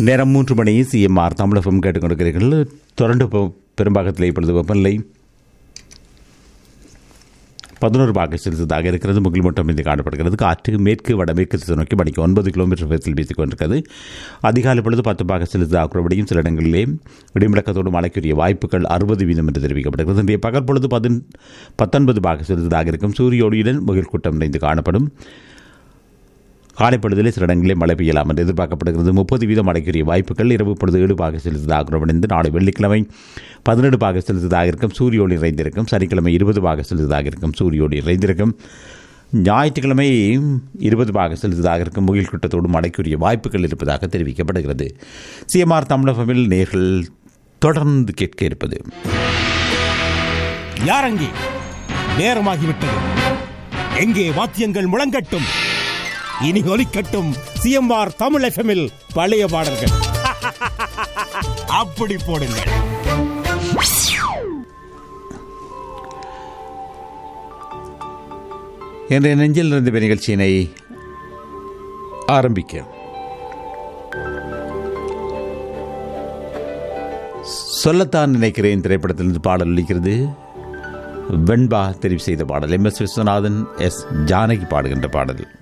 நேரம் மூன்று மணி சிஎம்ஆர் தமிழகம் கேட்டுக்கொண்டிருக்கிறீர்கள் தொடர்ந்து பெ- பெரும்பாகத்தில் இப்பொழுது வெப்பநிலை பதினோரு பாக செலுத்ததாக இருக்கிறது முகில் மட்டும் இருந்து காணப்படுகிறது காற்று மேற்கு வடமேற்கு திசை நோக்கி மணிக்கு ஒன்பது கிலோமீட்டர் வேகத்தில் வீசிக் கொண்டிருக்கிறது அதிகாலை பொழுது பத்து பாக செலுத்ததாக குறைபடியும் சில இடங்களிலே இடிமுழக்கத்தோடு மழைக்குரிய வாய்ப்புகள் அறுபது வீதம் என்று தெரிவிக்கப்படுகிறது இன்றைய பகல் பொழுது பதின் பத்தொன்பது பாக செலுத்ததாக இருக்கும் சூரிய ஒளியுடன் முகில் கூட்டம் நிறைந்து காணப்படும் காலை பொழுதிலே சில இடங்களிலே மழை பெய்யலாம் என்று எதிர்பார்க்கப்படுகிறது முப்பது வீதம் மழைக்குரிய வாய்ப்புகள் இரவு பொழுது ஏழு பாக செலுத்ததாக குறைவடைந்து நாளை வெள்ளிக்கிழமை பதினெட்டு பாக செலுத்ததாக இருக்கும் சூரிய ஒளி நிறைந்திருக்கும் சனிக்கிழமை இருபது பாக செலுத்ததாக இருக்கும் சூரிய ஒளி நிறைந்திருக்கும் ஞாயிற்றுக்கிழமை இருபது பாக செலுத்ததாக இருக்கும் முகில் கூட்டத்தோடு மழைக்குரிய வாய்ப்புகள் இருப்பதாக தெரிவிக்கப்படுகிறது சிஎம்ஆர் தமிழகமில் நேர்கள் தொடர்ந்து கேட்க இருப்பது யாரங்கே நேரமாகிவிட்டது எங்கே வாத்தியங்கள் முழங்கட்டும் இனி ஒலிக்கட்டும் சிஎம்ஆர் தமிழ் எஃப்எம்மில் பழைய பாடல்கள் அப்படி போடுங்கள் என்ற நெஞ்சில் இருந்த நிகழ்ச்சியினை ஆரம்பிக்க சொல்லத்தான் நினைக்கிறேன் திரைப்படத்திலிருந்து பாடல் அளிக்கிறது வெண்பா தெரிவு செய்த பாடல் M S Viswanathan S Janaki பாடுகின்ற பாடல்